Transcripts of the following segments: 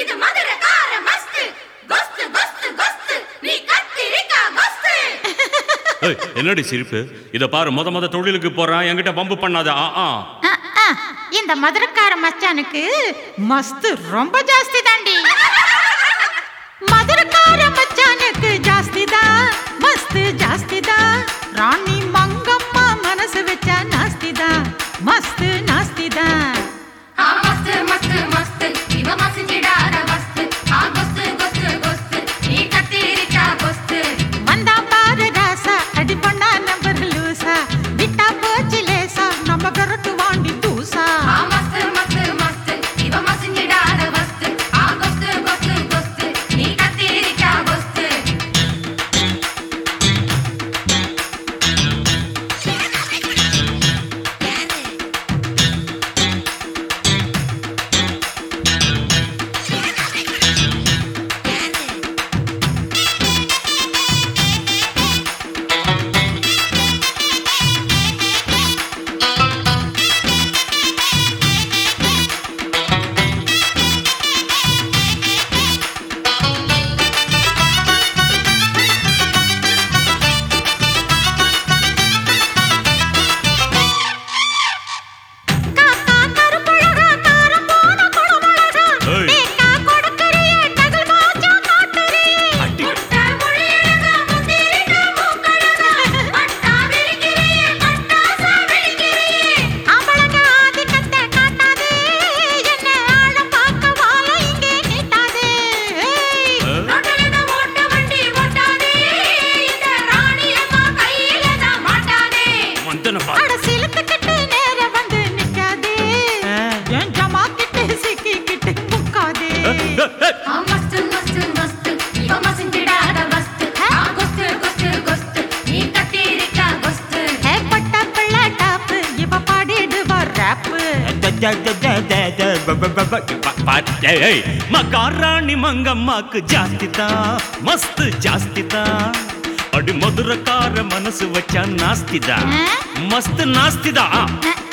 இது மதுரக்கார மஸ்து கொஸ்து கொஸ்து கொஸ்து நீ கத்திரிக்கா கொஸ்து ஏய், என்னடி சிரிப்பு இத பாரு முத முத தொழிலுக்கு போறான் என்கிட்ட பம்பு பண்ணாத ஆ ஆ அஹ், அஹ், இந்த மதுரக்கார மச்சானுக்கு மஸ்து ரொம்ப ஜாஸ்தி தாண்டி மதுரக்கார மச்சானுக்கு ஜாஸ்தி தான் மஸ்து ஜாஸ்தி தான் ராணி மங்கம்மா மனசு வச்சா நாஸ்தி தான் மஸ்து நாஸ்தி தான் ஆ மஸ்து மஸ்து மஸ்து இவ மசிஞ்சிடாத மஸ்து ஆ கொஸ்து கொஸ்து கொஸ்து நீ கத்திரிக்கா கொஸ்து வந்தா பாரு ராசா அடி பண்ணா நம்பர் லூசா விட்டா போச்சு லேசா நம்ம விரட்டு வாண்டி தூசா ஆ மஸ்து மஸ்து மஸ்து இவ மசிஞ்சிடாத மஸ்து ஆ கொஸ்து கொஸ்து கொஸ்து நீ கத்திரிக்கா கொஸ்து காக்கா கருப்பழகா காரம் போன குடமழகா ஏய். தேக்கா கொடுக்கறியே டகல் மாச்சா காட்டுறியே அடி முட்டை மொழியழகா முந்திரிக்கா மூக்கழகா பட்டா விரிக்கிறியே பட்டாசா விழிக்கிறியே ஆம்பளங்க ஆதிக்கத்தை காட்டாதே என்ன ஆழம் பார்க்க வாழ இங்கே நீட்டாதே ஏய். ரோட்டுல ஓட்ட வண்டி ஓட்டாதே இந்த ராணி அம்மா கையில தான் மாட்டாதே மந்தன பா அட சிலுத்துக்கிட்டு நேர வந்து நிக்காதே என் ஜமா கிட்ட சிக்கிக்கிட்டு முக்காதே ஆ மஸ்து மஸ்து மஸ்து இவ மசிஞ்சிடாத மஸ்து ஆ கொஸ்து கொஸ்து கொஸ்து நீ கத்திரிக்கா கொஸ்து ஏ பட்ட பிள்ளை டாப்பு இவ பாடிடுவா ராப்பு மகாராணி மங்கம்மாக்கு ஜாஸ்தி தான் மஸ்து ஜாஸ்தி தான் அடி மதுரக்கார மனசு வச்சா நாஸ்தி தான் மஸ்து நாஸ்தி தான்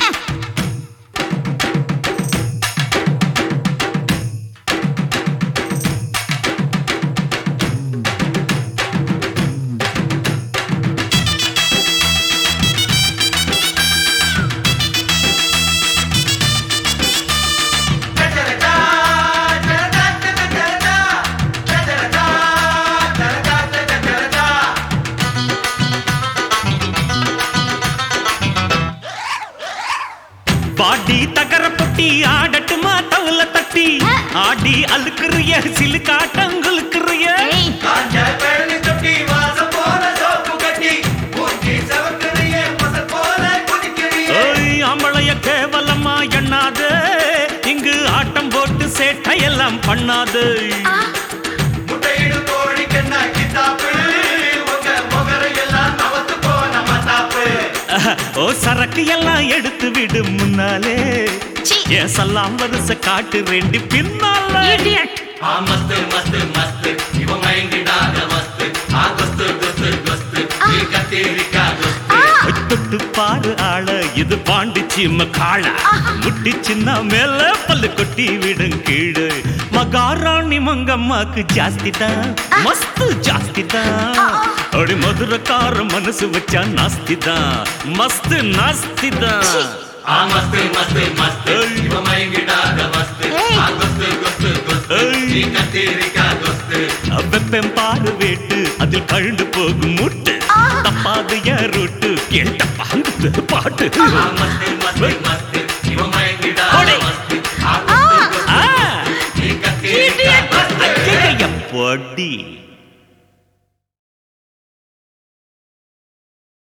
பாடி தகர பொட்டி ஆடட்டுமா தவுல தட்டி ஆடி அழுக்குறிய சிலுக்காட்டங்களுக்குறிய ஏய் காஞ்ச பழனி தொட்டி வாசம் போல சோப்பு கட்டி மூஞ்சி சவக்குறியே மசல் போல குதிக்கிறியே ஓய் அம்பளைய கேவலமா எண்ணாது இங்கு ஆட்டம் போட்டு சேட்டையெல்லாம் பண்ணாது முட்டையிடும் கோழிக்கென்ன கித்தாப்பு உங்க முகரையெல்லாம் நவத்து போன மத்தாப்பு ஓ சரக்கு எல்லாம் எடுத்து விடு முன்னாலே சீ. என் சல்லாம் வரிசை காட்டு ரெண்டு பின்னால idiot ஆ மஸ்து மஸ்து மஸ்து இவ மயங்கிடாத மஸ்து ஆ கொஸ்து கொஸ்து கொஸ்து நீ கத்திரிக்கா கொஸ்து தொட்டு பாரு ஆள இது பாண்டிச்சு காள முட்டி சின்ன மேல பல்லு கொட்டி விடும் கீழே மகாராணி மங்கம்மாக்கு ஜாஸ்தி தான் மஸ்து ஜாஸ்தி தான் அடி மதுரக்கார மனசு வச்சா நாஸ்தி தான் மஸ்து நாஸ்தி தான் ஆ மஸ்து மஸ்து மஸ்து இவ மயங்கிடாத மஸ்து ஆ கொஸ்து கொஸ்து கொஸ்து நீ கத்திரிக்கா கொஸ்து வெப்பம் பாரு வேட்டு அதில் கழுந்து போகும் முட்டு தப்பாது என் ரூட்டு கேட்ட பாங்குது பாட்டு ஆ மஸ்து மஸ்து மஸ்து இவ மயங்கிடாத ஓடி. மஸ்து ஆ கொஸ்து ஆ, கொஸ்து நீ கத்திரிக்கா கொஸ்து ஐயைய, பொடி